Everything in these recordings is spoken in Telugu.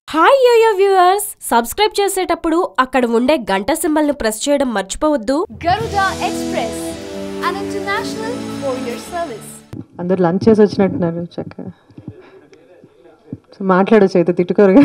హాయ్ యోయో వ్యూవర్స్ సబ్స్క్రైబ్ చేసేటప్పుడు అక్కడ ఉండే గంట సింబల్ ను ప్రెస్ చేయడం మర్చిపోవద్దు Garuda Express, an international courier service. అందరు లంచ్ చేసి వచ్చినట్టున్నారు చక్కగా సో మాట్లాడచ్చు అయితే తిట్టుకోరుగా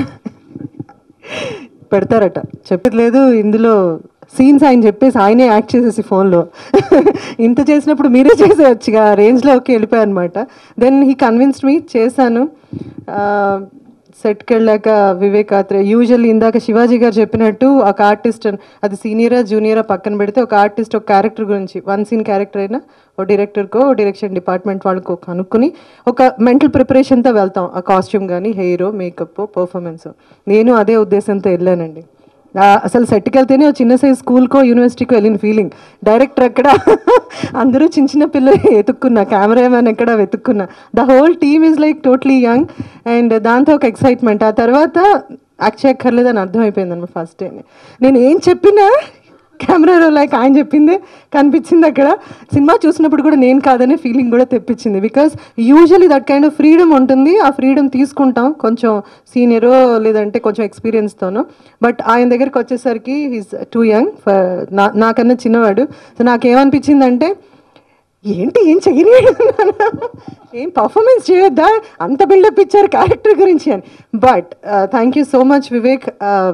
పెడతారట చెప్పేది లేదు ఇందులో సీన్స్ ఆయన చెప్పేసి ఆయనే యాక్ట్ చేసేసి ఫోన్లో ఇంత చేసినప్పుడు మీరే చేసేయచ్చుగా రేంజ్లో ఓకే వెళ్ళిపోయా అనమాట దెన్ హీ కన్విన్స్డ్ మీ చేశాను సెట్కి వెళ్ళాక వివేక్ ఆత్రే యూజువల్లీ ఇందాక శివాజీ గారు చెప్పినట్టు ఒక ఆర్టిస్ట్ అది సీనియరా జూనియరా పక్కన పెడితే ఒక ఆర్టిస్ట్ ఒక క్యారెక్టర్ గురించి వన్ సీన్ క్యారెక్టర్ అయినా ఓ డైరెక్టర్కో ఓ డైరెక్షన్ డిపార్ట్మెంట్ వాళ్ళకో కనుక్కుని ఒక మెంటల్ ప్రిపరేషన్తో వెళ్తాం ఆ కాస్ట్యూమ్ కానీ హెయిర్ మేకప్ పర్ఫార్మెన్స్ నేను అదే ఉద్దేశంతో వెళ్ళానండి ఆ, అసలు సెట్కి వెళ్తేనే ఓ చిన్న సైజ్ స్కూల్కో యూనివర్సిటీకో వెళ్ళిన ఫీలింగ్ డైరెక్టర్ అక్కడ అందరూ చిన్న చిన్న పిల్లలు ఎతుక్కున్నా కెమెరామెన్ ఎక్కడ వెతుక్కున్నా the whole team is like totally young and దాంతో ఒక ఎక్సైట్మెంట్ ఆ తర్వాత యాక్ట్ చేయక్కర్లేదని అర్థమైపోయింది అనమాట ఫస్ట్ డే నేను ఏం చెప్పినా కెమెరాలో లైక్ ఆయన చెప్పిందే కనిపించింది అక్కడ సినిమా చూసినప్పుడు కూడా నేను కాదనే ఫీలింగ్ కూడా తెప్పించింది because usually that kind of freedom ఉంటుంది ఆ ఫ్రీడమ్ తీసుకుంటాం కొంచెం సీనియరో లేదంటే కొంచెం ఎక్స్పీరియన్స్తోనో బట్ ఆయన దగ్గరికి వచ్చేసరికి హీస్ టూ యంగ్ నా నాకన్నా చిన్నవాడు సో నాకేమనిపించిందంటే ఏంటి ఏం చెయ్యని ఏం పర్ఫార్మెన్స్ చేయొద్దా అంత బిల్డప్ ఇచ్చారు క్యారెక్టర్ గురించి అని but thank you so much Vivek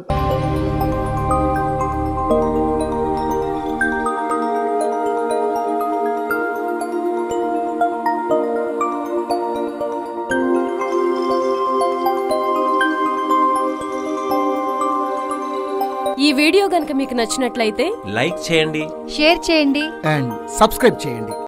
ఈ వీడియో గనుక మీకు నచ్చినట్లయితే లైక్ చేయండి షేర్ చేయండి అండ్ సబ్స్క్రైబ్ చేయండి